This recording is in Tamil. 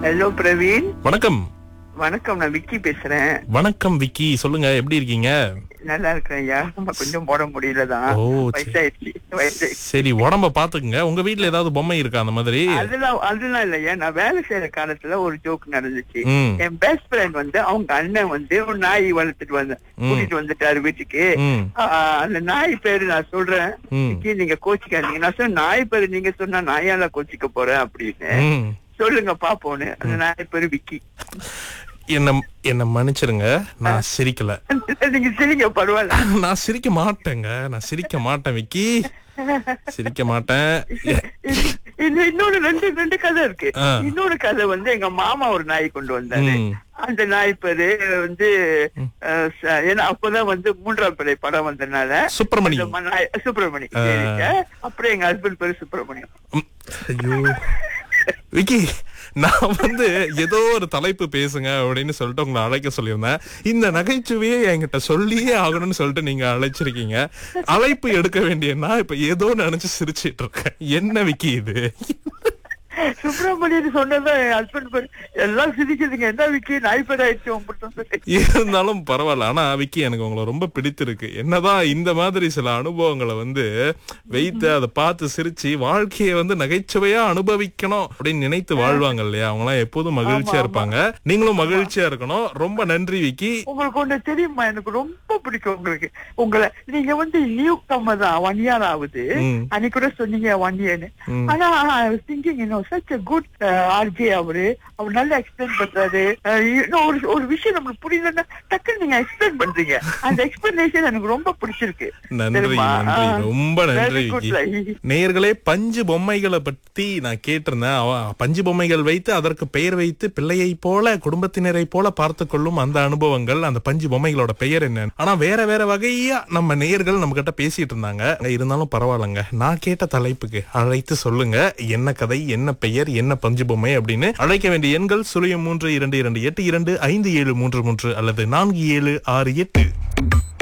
ஹலோ பிரவீன் வணக்கம் வணக்கம் நான் விக்கி பேசுறேன் வணக்கம் விக்கி சொல்லுங்க எப்படி இருக்கீங்க நல்லா இருக்கிறேன் ஐயா நம்ம கொஞ்சம் போட முடியலதான் ஓ, சரி. வயசாயிடுச்சு வயசாயிடுச்சு சரி உடம்ப பாத்துக்குங்க உங்க வீட்ல ஏதாவது பொம்மை இருக்கா அந்த மாதிரி அதெல்லாம் அதெல்லாம் இல்லையா நான் வேலை செய்யற காலத்துல ஒரு ஜோக் நடந்துச்சு ம் என் பெஸ்ட் ஃப்ரெண்ட் வந்து அவங்க அண்ணன் வந்து ஒரு நாய் வளர்த்துட்டு வந்த கூட்டிட்டு வந்துட்டாரு வீட்டுக்கு ம் ஆஹ் அந்த நாய் பேரு நான் சொல்றேன் ம். விக்கி நீங்க கோச்சிக்காதீங்க நான் சொன்னேன் நாய் பேரு நீங்க சொன்னா நாயால கோச்சிக்க போறேன் அப்படின்னு ம் சொல்லுங்க பாப்போன்னு அந்த நாய் பேரு விக்கி என்ன என்ன மன்னிச்சிருங்க நான் சிரிக்கல நீங்க சரிங்க பரவாயில்ல நான் சிரிக்க மாட்டேங்க நான் சிரிக்க மாட்டேன் விக்கி சிரிக்க மாட்டேன் இது- இது இன்னொரு ரெண்டு ரெண்டு கதை இருக்கு ஆ. இன்னொரு கதை வந்து எங்க மாமா ஒரு நாய் கொண்டு வந்தாரு ம். அந்த நாய் பேரு வந்து அஹ், ச- ஏன்னா அப்பதான் வந்து மூன்றாம் பிள்ளை படம் வந்ததுனால சுப்பிரமணி அந்த ம- நாய் சுப்பிரமணி ஆ. சரிங்க அப்புறம் எங்க ஹஸ்பண்ட் பேரு சுப்பிரமணியம் ம். ஐயோ விக்கி நான் வந்து ஏதோ ஒரு தலைப்பு பேசுங்க அப்படின்னு சொல்லிட்டு உங்களை அழைக்க சொல்லியிருந்தேன் இந்த நகைச்சுவையே என்கிட்ட சொல்லியே ஆகணும்னு சொல்லிட்டு நீங்க அழைச்சிருக்கீங்க அழைப்பு எடுக்க வேண்டிய நான் இப்ப ஏதோ நினைச்சு சிரிச்சிட்டு இருக்கேன் என்ன விக்கி இது சுப்பிரமணியன் சொன்னதான் என் ஹஸ்பண்ட் பேரு எல்லாம் சிரிக்குதுங்க என்ன விக்கி நாய் பேர் ஆயிடுச்சு உங்களுக்கு இருந்தாலும் பரவாயில்ல ஆனா விக்கி எனக்கு உங்களை ரொம்ப பிடித்திருக்கு என்னதான் இந்த மாதிரி சில அனுபவங்களை வந்து வைத்து அதை பார்த்து சிரிச்சு வாழ்க்கையை வந்து நகைச்சுவையா அனுபவிக்கணும் அப்படின்னு நினைத்து வாழ்வாங்க இல்லையா அவங்க எல்லாம் எப்போதும் மகிழ்ச்சியா இருப்பாங்க நீங்களும் மகிழ்ச்சியா இருக்கணும் ரொம்ப நன்றி விக்கி உங்களுக்கு ஒண்ணு தெரியுமா எனக்கு ரொம்ப பிடிக்கும் உங்களுக்கு உங்களை நீங்க வந்து நியூ கம்ம தான் ஒன் இயர் ஆகுது ம். அன்னைக்கு கூட சொன்னீங்க ஒன் இயர்னு ம். ஆனா திங்கிங் இன்னும் சச் a குட் ஆர்ஜே அவரு அவர் நல்லா எக்ஸ்பிளைன் பண்றாரு அஹ், இன்னும் ஒரு ஒரு விஷயம் நம்மளுக்கு புரியலன்னா டக்குன்னு நீங்க எக்ஸ்பிளைன் பண்றீங்க அந்த எக்ஸ்பிளனேஷன் எனக்கு ரொம்ப பிடிச்சிருக்கு நன்றி தெரியுமா? நன்றி ஆ. ரொம்ப நன்றி Very good, விக்கி like. நேயர்களே பஞ்சு பொம்மைகளை பத்தி நான் கேட்டிருந்தேன் அவ- பஞ்சு பொம்மைகள் வைத்து அதற்கு பெயர் வைத்து பிள்ளையை போல குடும்பத்தினரை போல பார்த்து கொள்ளும் அந்த அனுபவங்கள் அந்த பஞ்சு பொம்மைகளோட பெயர் என்ன ஆனா வேற வேற வகையா நம்ம நேயர்கள் நம்ம கிட்ட பேசிட்டு இருந்தாங்க இருந்தாலும் பரவாயில்லைங்க நான் கேட்ட தலைப்புக்கு அழைத்து சொல்லுங்க என்ன கதை என்ன பெயர் என்ன பஞ்சு பொம்மை அப்படின்னு அழைக்க வேண்டிய எண்கள் சுழியம் மூன்று இரண்டு இரண்டு எட்டு இரண்டு ஐந்து ஏழு மூன்று மூன்று அல்லது நான்கு ஏழு ஆறு எட்டு